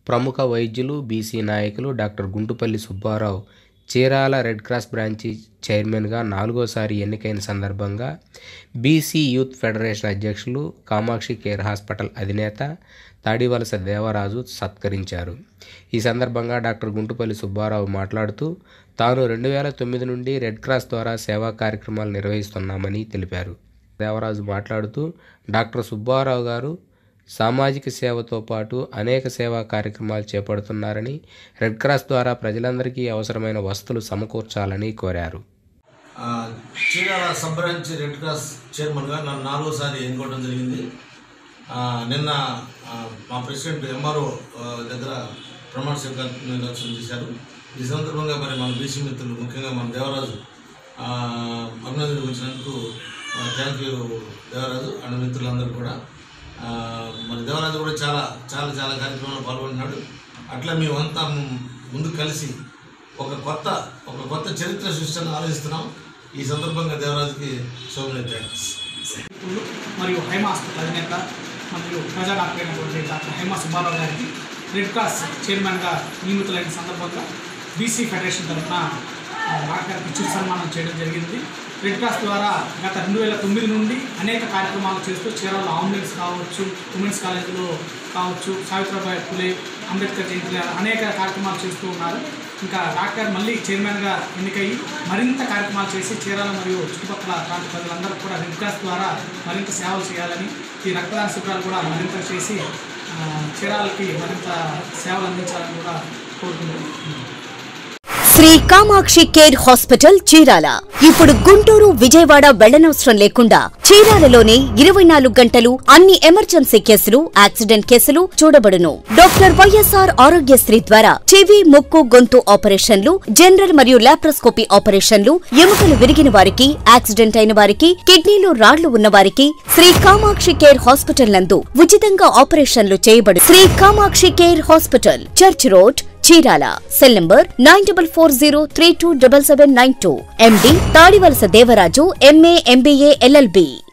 ప్రముఖ వైద్యులు బీసీ నాయకులు doctor Guntupalli Subbarao Chirala red cross branch చైర్మన్గా నాలుగోసారి ఎన్నికైన సందర్భంగా బీసీ యూత్ ఫెడరేషన్ అధ్యక్షులు కామాక్షి కేర్ హాస్పిటల్ అధినేత తాడివలస దేవరాజు సత్కరించారు ఈ సందర్భంగా డాక్టర్ గుంటుపల్లి సుబ్బారావు మాట్లాడుతూ తాను రెండు వేల తొమ్మిది నుండి రెడ్ క్రాస్ ద్వారా సేవా కార్యక్రమాలు నిర్వహిస్తున్నామని తెలిపారు దేవరాజు మాట్లాడుతూ డాక్టర్ సుబ్బారావు గారు సామాజిక సేవతో పాటు అనేక సేవా కార్యక్రమాలు చేపడుతున్నారని రెడ్ క్రాస్ ద్వారా ప్రజలందరికీ అవసరమైన వస్తువులు సమకూర్చాలని కోరారు ఆ, Chirala sub branch red cross చైర్మన్గా నన్ను నాలుగోసారి ఎన్నుకోవడం జరిగింది ఆ, నిన్న ఆ, మా ప్రెసిడెంట్ ఎంఆర్ఓ దగ్గర ప్రమాణ స్వీకారం చేశారు ఈ సందర్భంగా మరి మన బీసీ మిత్రులు ముఖ్యంగా మన దేవరాజు ఆ, అభినందించినందుకు థ్యాంక్ యూ దేవరాజు అండ్ మిత్రులందరూ కూడా ఆ, మరి దేవరాజు కూడా చాలా చాలా చాలా కార్యక్రమాల్లో పాల్గొంటున్నాడు అట్లా మేమంతా ముందు కలిసి ఒక కొత్త ఒక కొత్త చరిత్ర సృష్టిని ఆలోచిస్తున్నాం ఈ సందర్భంగా దేవరాజుకి సో మెనీ థ్యాంక్స్ వ్యక్తులు మరియు హైమ హాస్పిటల్ అధినేత మరియు ప్రజా డాక్టర్ అయినటువంటి డాక్టర్ హైమ సుబ్బారావు గారికి రెడ్ క్రాస్ చైర్మన్గా నియమితులైన సందర్భంగా బీసీ ఫెడరేషన్ తరఫున ఆ, డాక్టర్ గారికి చిరు సన్మానం చేయడం జరిగింది రెడ్ క్రాస్ ద్వారా గత రెండు వేల తొమ్మిది నుండి అనేక కార్యక్రమాలు చేస్తూ చీరాల అంబులెన్స్ కావచ్చు ఉమెన్స్ కాలేజీలో కావచ్చు సావిత్రిబాయి పులే అంబేద్కర్ జయంతి గారు అనేక కార్యక్రమాలు చేస్తూ ఉన్నారు ఇంకా డాక్టర్ మళ్ళీ చైర్మన్గా ఎన్నికయ్యి మరింత కార్యక్రమాలు చేసి చీరాల మరియు చుట్టుపక్కల ప్రాంత ప్రజలందరూ కూడా రెడ్ క్రాస్ ద్వారా మరింత సేవలు చేయాలని ఈ రక్తదాన శిబిరాలు కూడా మరింత చేసి ఆ, చీరాలకి మరింత సేవలు అందించాలని కూడా కోరుకుంటున్నాను శ్రీ కామాక్షి కేర్ హాస్పిటల్ చీరాల ఇప్పుడు గుంటూరు విజయవాడ వెళ్లనవసరం లేకుండా చీరాలలోనే ఇరవై నాలుగు గంటలు అన్ని ఎమర్జెన్సీ కేసులు యాక్సిడెంట్ కేసులు చూడబడును డాక్టర్ వైఎస్ఆర్ ఆరోగ్యశ్రీ ద్వారా చెవి ముక్కు గొంతు ఆపరేషన్లు జనరల్ మరియు లాప్రోస్కోపీ ఆపరేషన్లు ఎముకలు విరిగిన వారికి యాక్సిడెంట్ అయిన వారికి కిడ్నీలో రాళ్లు ఉన్న వారికి శ్రీ కామాక్షి కేర్ హాస్పిటల్ నందు ఉచితంగా ఆపరేషన్లు చేయబడు Shri Kamakshi care hospital church road Chirala cell number nine double four zero three two double seven nine two MD Tadivalasa Devaraju MA MBA LLB